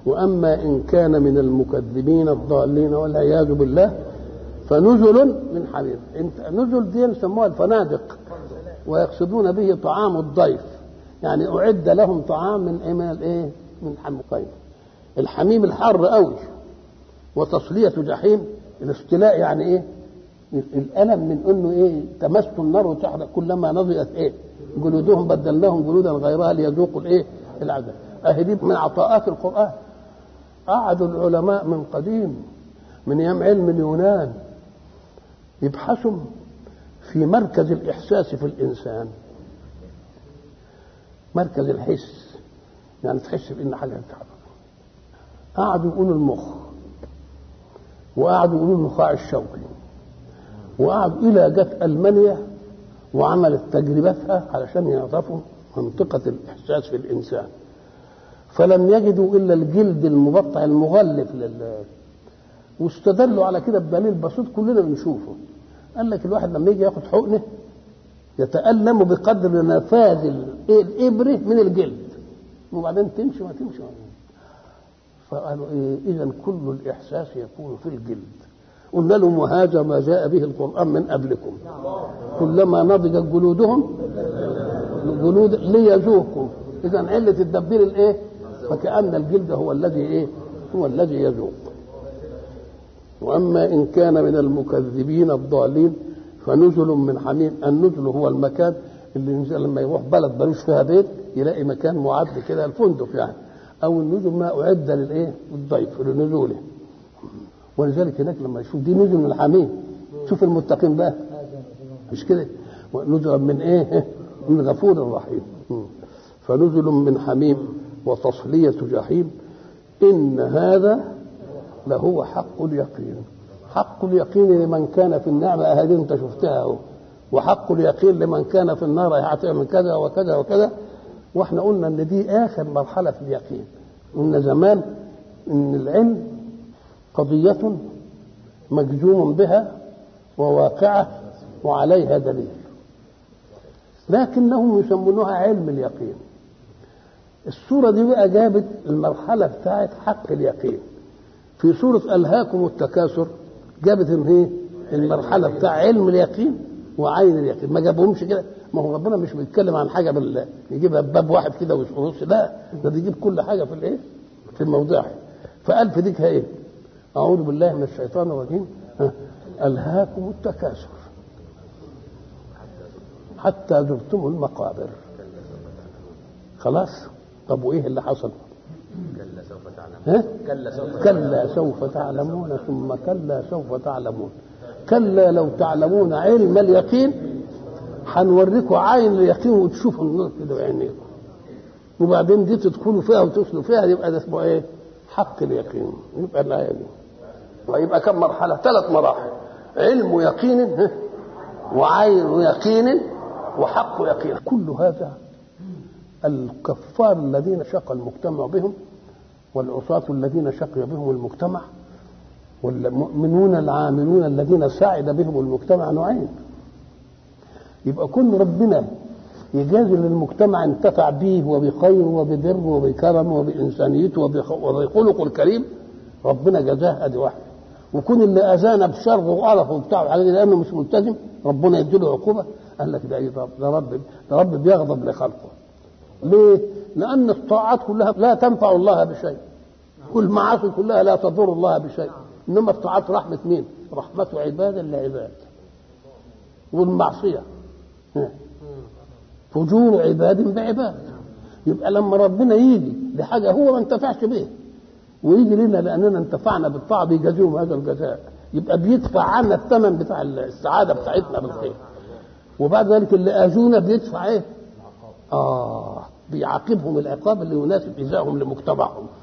واما ان كان من المكذبين الضالين والعياذ بالله فنزل من حميم انت نزل دي يسموها الفنادق ويقصدون به طعام الضيف يعني اعد لهم طعام من ايه من الايه من حمقين الحميم الحر قوي وتصليه جحيم الاستلاء يعني ايه الالم من انه ايه تمس النار وتحرق كلما نضجت ايه جلودهم بدلناهم جلودا غيرها ليذوقوا الايه العذاب اهي دي من عطاءات القران قعدوا العلماء من قديم من ايام علم اليونان يبحثوا في مركز الاحساس في الانسان مركز الحس يعني تحس بان حاجه تتحرك قعدوا يقولوا المخ وقعدوا يقولوا النخاع الشوكي وقعدوا الى جت المانيا وعملت تجربتها علشان يعرفوا منطقه الاحساس في الانسان فلم يجدوا الا الجلد المبطع المغلف لل واستدلوا على كده بدليل بسيط كلنا بنشوفه قال لك الواحد لما يجي ياخد حقنه يتألم بقدر نفاذ الإبرة من الجلد وبعدين تمشي ما تمشي فقالوا إيه إذا كل الإحساس يكون في الجلد قلنا لهم وهذا ما جاء به القرآن من قبلكم كلما نضجت جلودهم جلود ليذوقوا إذا علة الدبير الإيه فكأن الجلد هو الذي إيه هو الذي يذوق واما ان كان من المكذبين الضالين فنزل من حميم النزل هو المكان اللي ينزل لما يروح بلد ملوش فيها بيت يلاقي مكان معد كده الفندق يعني او النزل ما اعد للايه الضيف لنزوله ولذلك هناك لما يشوف دي نزل من الحميم شوف المتقين بقى مش كده نزل من ايه من غفور رحيم فنزل من حميم وتصليه جحيم ان هذا لهو حق اليقين حق اليقين لمن كان في النعمة هذه انت شفتها اهو وحق اليقين لمن كان في النار هتعمل كذا وكذا وكذا واحنا قلنا ان دي اخر مرحلة في اليقين قلنا زمان ان العلم قضية مجزوم بها وواقعة وعليها دليل لكنهم يسمونها علم اليقين الصورة دي بقى جابت المرحلة بتاعت حق اليقين في سورة ألهاكم التكاثر جابت ايه المرحلة بتاع علم اليقين وعين اليقين ما جابهمش كده ما هو ربنا مش بيتكلم عن حاجة بال يجيبها بباب واحد كده ويرص لا ده بيجيب كل حاجة في الايه في موضعها فقال في ديك ايه أعوذ بالله من الشيطان الرجيم ألهاكم التكاثر حتى زرتم المقابر خلاص طب وايه اللي حصل كلا سوف تعلمون ها؟ كلا سوف كلا سوف تعلمون ثم كلا سوف تعلمون كلا لو تعلمون علم اليقين هنوريكم عين اليقين وتشوفوا النور كده بعينيكم وبعدين دي تدخلوا فيها وتصلوا فيها يبقى ده اسمه ايه؟ حق اليقين يبقى الايه دي ويبقى كم مرحله؟ ثلاث مراحل علم يقين ها؟ وعين يقين وحق يقين كل هذا الكفار الذين شق المجتمع بهم والعصاة الذين شقي بهم المجتمع والمؤمنون العاملون الذين سعد بهم المجتمع نوعين يبقى كل ربنا يجازي للمجتمع انتفع به وبخير وببر وبكرم وبإنسانيته وبخلقه الكريم ربنا جزاه ادي واحده وكون اللي اذانا بشر وقرف وبتاع عليه لانه مش ملتزم ربنا يديله عقوبه قال لك ده ايه ده رب ده رب بيغضب لخلقه ليه؟ لأن الطاعات كلها لا تنفع الله بشيء كل معاصي كلها لا تضر الله بشيء إنما الطاعات رحمة مين؟ رحمة عباد لعباد والمعصية فجور عباد بعباد يبقى لما ربنا يجي لحاجة هو ما انتفعش به ويجي لنا لأننا انتفعنا بالطاعة بيجازيهم هذا الجزاء يبقى بيدفع عنا الثمن بتاع السعادة بتاعتنا بالخير وبعد ذلك اللي آذونا بيدفع ايه؟ آه بيعاقبهم العقاب اللي يناسب إيذائهم لمجتمعهم